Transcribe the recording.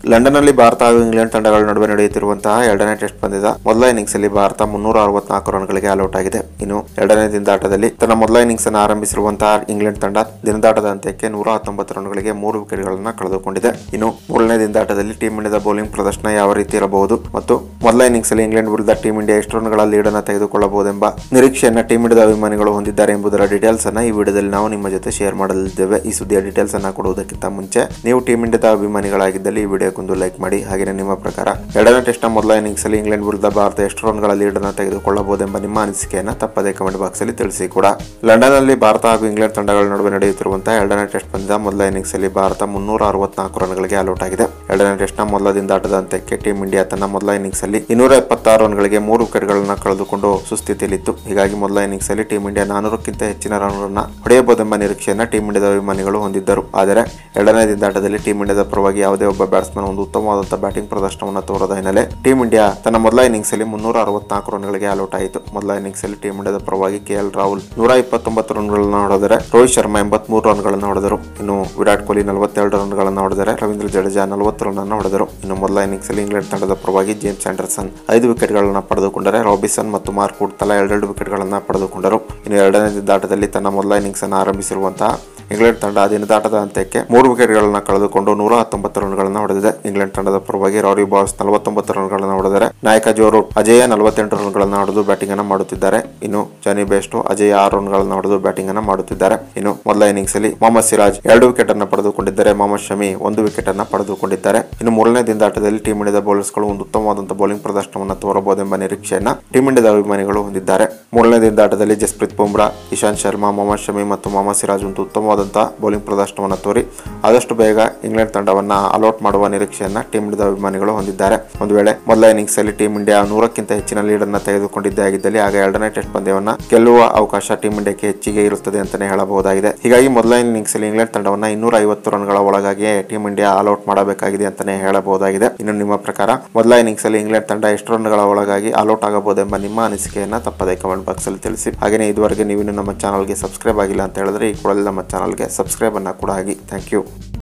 ಲಂಡನ್ನಲ್ಲಿ ಭಾರತ ಹಾಗೂ ಇಂಗ್ಲೆಂಡ್ ತಂಡಗಳ ನಡುವೆ ನಡೆಯುತ್ತಿರುವಂತಹ ಎರಡನೇ ಟೆಸ್ಟ್ ಪಂದ್ಯದ ಮೊದಲ ಇನ್ನಿಂಗ್ಸ್ ಅಲ್ಲಿ ಭಾರತ ಮುನ್ನೂರ ಅರವತ್ನಾಲ್ಕು ರನ್ಗಳಿಗೆ ಆಲ್ಔಟ್ ಆಗಿದೆ ಇನ್ನು ಎರಡನೇ ದಿನದಾಟದಲ್ಲಿ ತನ್ನ ಮೊದಲ ಇನ್ನಿಂಗ್ಸ್ ಅನ್ನು ಆರಂಭಿಸಿರುವಂತಹ ಇಂಗ್ಲೆಂಡ್ ತಂಡ ದಿನದಾಟದ ಅಂತ್ಯಕ್ಕೆ ನೂರ ಹತ್ತೊಂಬತ್ತು ರನ್ಗಳಿಗೆ ಮೂರು ವಿಕೆಟ್ಗಳನ್ನು ಕಳೆದುಕೊಂಡಿದೆ ಇನ್ನು ಮೂರನೇ ದಿನದಾಟದಲ್ಲಿ ಟೀಂ ಇಂಡಿಯಾದ ಬೌಲಿಂಗ್ ಪ್ರದರ್ಶನ ಯಾವ ರೀತಿ ಇರಬಹುದು ಮತ್ತು ಮೊದಲ ಇನ್ನಿಂಗ್ಸ್ ಅಲ್ಲಿ ಇಂಗ್ಲೆಂಡ್ ವಿರುದ್ಧ ಟೀಂ ಇಂಡಿಯಾ ಎಷ್ಟು ರನ್ಗಳ ಲೀಡ್ ಅನ್ನು ತೆಗೆದುಕೊಳ್ಳಬಹುದೆಂಬ ನಿರೀಕ್ಷೆಯನ್ನ ಟೀಂ ಇಂಡಿಯಾದ ಅಭಿಮಾನಿಗಳು ಹೊಂದಿದ್ದಾರೆ ಎಂಬುದರ ಡೀಟೇಲ್ಸ್ ಅನ್ನ ಈ ವಿಡಿಯೋದಲ್ಲಿ ನಾವು ನಿಮ್ಮ ಜೊತೆ ಶೇರ್ ಮಾಡಲಿದ್ದೇವೆ ಈ ಸುದ್ದಿಯ ಡೀಟೇಲ್ಸ್ ಅನ್ನ ಕೊಡುವುದಕ್ಕಿಂತ ಮುಂಚೆ ನೀವು ಟೀಂ ಇಂಡಿಯಾದ ಅಭಿಮಾನಿಗಳಾಗಿದ್ದಲ್ಲಿ ಈ ವಿಡಿಯೋಕ್ಕೊಂದು ಲೈಕ್ ಮಾಡಿ ಹಾಗೆಯೇ ನಿಮ್ಮ ಪ್ರಕಾರ ಎರಡನೇ ಟೆಸ್ಟ್ ನ ಮೊದಲ ಇನ್ನಿಂಗ್ಸ್ ಅಲ್ಲಿ ಇಂಗ್ಲೆಂಡ್ ವಿರುದ್ಧ ಭಾರತ ಎಷ್ಟು ರನ್ಗಳ ಲೀಡ್ ಅನ್ನು ತೆಗೆದುಕೊಳ್ಳಬಹುದೆಂಬ ನಿಮ್ಮ ಅನಿಸಿಕೆಯನ್ನ ತಪ್ಪದೇ ಕಮೆಂಟ್ ಬಾಕ್ಸ್ ಅಲ್ಲಿ ತಿಳಿಸಿ ಕೂಡ ಲಂಡನ್ ನಲ್ಲಿ ಭಾರತ ಹಾಗೂ ಇಂಗ್ಲೆಂಡ್ ತಂಡಗಳ ನಡುವೆ ನಡೆಯುತ್ತಿರುವಂತಹ ಎರಡನೇ ಟೆಸ್ಟ್ ಪಂದ್ಯದ ಮೊದಲ ಇನ್ನಿಂಗ್ಸ್ ಅಲ್ಲಿ ಭಾರತ ಮುನ್ನೂರ ಅರವತ್ನಾಲ್ಕು ರನ್ಗಳಿಗೆ ಆಲ್ಔಟ್ ಆಗಿದೆ ಎರಡನೇ ಟೆಸ್ಟ್ ನ ಮೊದಲ ದಿನದಾಟದ ಅಂತ್ಯಕ್ಕೆ ಟೀಂ ಇಂಡಿಯಾ ತನ್ನ ಮೊದಲ ಇನ್ನಿಂಗ್ಸ್ ಅಲ್ಲಿ ಇನ್ನೂರ ಎಪ್ಪತ್ತಾರು ರನ್ಗಳಿಗೆ ಮೂರು ವಿಕೆಟ್ಗಳನ್ನು ಕಳೆದುಕೊಂಡು ಸುಸ್ಥಿತಿಯಲ್ಲಿತ್ತು ಹೀಗಾಗಿ ಮೊದಲ ಇನ್ನಿಂಗ್ಸ್ ಅಲ್ಲಿ ಟೀಂ ಇಂಡಿಯಾ ನಾನೂರಕ್ಕಿಂತ ಹೆಚ್ಚಿನ ರನ್ ಅನ್ನ ಹೊಡೆಯಬಹುದೆಂಬ ನಿರೀಕ್ಷೆಯನ್ನ ಟೀಂ ಇಂಡಿಯಾದ ಅಭಿಮಾನಿಗಳು ಹೊಂದಿದ್ದರು ಆದರೆ ಎರಡನೇ ದಿನದಾಟದಲ್ಲಿ ಟೀಂ ಇಂಡಿಯಾದ ಪರವಾಗಿ ಯಾವುದೇ ಒಬ್ಬ ಬ್ಯಾಟ್ಸ್ಮನ್ ಒಂದು ಉತ್ತಮವಾದಂತಹ ಬ್ಯಾಟಿಂಗ್ ಪ್ರದರ್ಶನವನ್ನು ತೋರದ ಹಿನ್ನೆಲೆ ಟೀಂ ಇಂಡಿಯಾ ತನ್ನ ಮೊದಲ ಇನ್ನಿಂಗ್ಸ್ ಅಲ್ಲಿ ಮುನ್ನೂರ ಅರವತ್ನಾಲ್ಕು ರನ್ಗಳಿಗೆ ಆಲ್ಔಟ್ ಆಯಿತು ಮೊದಲ ಇನ್ನಿಂಗ್ಸ್ ಅಲ್ಲಿ ಟೀಂ ಇಂಡಿಯಾದ ಪರವಾಗಿ ಕೆ ಎಲ್ ರಾಹುಲ್ ನೂರ ಇಪ್ಪತ್ತೊಂಬತ್ತು ರನ್ಗಳನ್ನು ಹೊಡೆದರೆ ರೋಹಿತ್ ಶರ್ಮಾ ಎಂಬತ್ಮೂರು ರನ್ಗಳನ್ನು ಹೊಡೆದರು ಇನ್ನು ವಿರಾಟ್ ಕೊಹ್ಲಿ ನಲವತ್ತೆರಡು ರನ್ಗಳನ್ನು ಹೊಡೆದರೆ ರವೀಂದ್ರ ಜಡೇಜಾ ನಲವತ್ತು ರನ್ ಅನ್ನು ಹೊಡೆದರು ಇನ್ನು ಮೊದಲ ಇನ್ನಿಂಗ್ಸ್ ಅಲ್ಲಿ ಇಂಗ್ಲೆಂಡ್ ತಂಡದ ಪರವಾಗಿ ಜೇಮ್ಸ್ ಆಂಡರ್ಸನ್ ಐದು ವಿಕೆಟ್ಗಳನ್ನು ಪಡೆದುಕೊಂಡರೆ ರಾಬಿಸನ್ ಮತ್ತು ಮಾರ್ಕ್ವುಡ್ ತಲಾ ಎರಡೆರಡು ವಿಕೆಟ್ಗಳನ್ನು ಪಡೆದುಕೊಂಡರು ಇನ್ನು ಎರಡನೇ ದಿನದಾಟದಲ್ಲಿ ತನ್ನ ಮೊದಲ ಇನ್ನಿಂಗ್ಸ್ ಅನ್ನು ಆರಂಭಿಸಿರುವಂತಹ ಇಂಗ್ಲೆಂಡ್ ತಂಡ ದಿನದಾಟದ ಅಂತ್ಯಕ್ಕೆ ಮೂರು ವಿಕೆಟ್ಗಳನ್ನು ಕಳೆದುಕೊಂಡು ನೂರ ಹತ್ತೊಂಬತ್ತು ರನ್ಗಳನ್ನು ಹೊಡೆದಿದೆ ಇಂಗ್ಲೆಂಡ್ ತಂಡದ ಪರವಾಗಿ ರಾರಿ ಬಾಲ್ಸ್ ನಲವತ್ತೊಂಬತ್ತು ರನ್ಗಳನ್ನು ಹೊಡೆದರೆ ನಾಯಕ ಜೋ ರೂಟ್ ಅಜಯ ನಲವತ್ತೆಂಟು ರನ್ಗಳನ್ನು ಹೊಡೆದು ಬ್ಯಾಟಿಂಗ್ ಅನ್ನು ಮಾಡುತ್ತಿದ್ದಾರೆ ಇನ್ನು ಜನಿ ಬೆಸ್ಟ್ ಅಜಯ್ ಆರು ರನ್ಗಳನ್ನು ಹೊಡೆದು ಬ್ಯಾಟಿಂಗ್ ಅನ್ನು ಮಾಡುತ್ತಿದ್ದಾರೆ ಇನ್ನು ಮೊದಲ ಇನ್ನಿಂಗ್ಸ್ ಅಲ್ಲಿ ಮೊಹಮ್ಮದ್ ಸಿರಾಜ್ ಎರಡು ವಿಕೆಟ್ ಅನ್ನು ಪಡೆದುಕೊಂಡಿದ್ದರೆ ಮೊಹಮ್ಮದ್ ಶಮಿ ಒಂದು ವಿಕೆಟ್ ಅನ್ನು ಪಡೆದುಕೊಂಡಿದ್ದಾರೆ ಇನ್ನು ಮೂರನೇ ದಿನದಾಟದಲ್ಲಿ ಟೀಂ ಇಂಡಿಯಾದ ಬೌಲರ್ಸ್ಗಳು ಒಂದು ಉತ್ತಮವಾದಂತಹ ಬೌಲಿಂಗ್ ಪ್ರದರ್ಶನವನ್ನು ತೋರಬಹುದೆಂಬ ನಿರೀಕ್ಷೆಯನ್ನ ಟೀಂ ಇಂಡಿಯಾದ ಅಭಿಮಾನಿಗಳು ಹೊಂದಿದ್ದಾರೆ ಮೂರನೇ ದಿನದಾಟದಲ್ಲಿ ಜಸ್ಪ್ರೀತ್ ಬುಮ್ರಾ ಇಶಾಂತ್ ಶರ್ಮಾ ಮೊಹಮ್ಮದ್ ಶಮಿ ಮತ್ತು ಮೊಹಮ್ಮದ್ ಸಿರಾಜ್ ಒಂದು ಉತ್ತಮವಾದಂತಹ ಬೌಲಿಂಗ್ ಪ್ರದರ್ಶನವನ್ನು ತೋರಿ ಆದಷ್ಟು ಬೇಗ ಇಂಗ್ಲೆಂಡ್ ತಂಡವನ್ನ ಅಲೌಟ್ ಮಾಡುವ ನಿರೀಕ್ಷೆಯನ್ನ ಟೀಂ ಇಂಡಿಯಾದ ಅಭಿಮಾನಿಗಳು ಹೊಂದಿದ್ದಾರೆ ಒಂದು ವೇಳೆ ಮೊದಲ ಇನ್ನಿಂಗ್ಸ್ ಅಲ್ಲಿ ಟೀಂ ಇಂಡಿಯಾ ನೂರಕ್ಕಿಂತ ಹೆಚ್ಚಿನ ಲೀಡ್ ಅನ್ನ ತೆಗೆದುಕೊಂಡಿದ್ದೇ ಆಗಿದ್ದಲ್ಲಿ ಆಗ ಎರಡನೇ ಟೆಸ್ಟ್ ಪಂದ್ಯವನ್ನ ಗೆಲ್ಲುವ ಅವಕಾಶ ಟೀಂ ಇಂಡಿಯಾಕ್ಕೆ ಹೆಚ್ಚಿಗೆ ಇರುತ್ತದೆ ಅಂತಾನೆ ಹೇಳಬಹುದಾಗಿದೆ ಹೀಗಾಗಿ ಮೊದಲ ಇನ್ನಿಂಗ್ಸ್ ಅಲ್ಲಿ ಇಂಗ್ಲೆಂಡ್ ತಂಡವನ್ನ ಇನ್ನೂರ ಐವತ್ತು ರನ್ಗಳ ಒಳಗಾಗಿಯೇ ಟೀಂ ಇಂಡಿಯಾ ಆಲ್ಔಟ್ ಮಾಡಬೇಕಾಗಿದೆ ಅಂತಾನೆ ಹೇಳಬಹುದಾಗಿದೆ ಇನ್ನು ನಿಮ್ಮ ಪ್ರಕಾರ ಮೊದಲ ಇನ್ನಿಂಗ್ಸ್ ಅಲ್ಲಿ ಇಂಗ್ಲೆಂಡ್ ತಂಡ ಎಷ್ಟು ರನ್ಗಳ ಒಳಗಾಗಿ ಆಲ್ಔಟ್ ಆಗಬಹುದೆಂಬ ನಿಮ್ಮ ಅನಿಸಿಕೆಯನ್ನ ತಪ್ಪದೇ ಕಮೆಂಟ್ ಬಾಕ್ಸ್ ಅಲ್ಲಿ ತಿಳಿಸಿ ಹಾಗೆಯೇ ಇದುವರೆಗೆ ನೀವು ಇನ್ನೂ ನಮ್ಮ ಚಾನಲ್ಗೆ ಸಬ್ಸ್ಕ್ರೈಬ್ ಆಗಿಲ್ಲ ಅಂತ ಹೇಳಿದ್ರೆ ಈ ಕೂಡಲೇ ನಮ್ಮ ಚಾನಲ್ಗೆ ಸಬ್ಸ್ಕ್ರೈಬ್ ಅನ್ನ ಕೂಡ ಆಗಿ ಥ್ಯಾಂಕ್ ಯು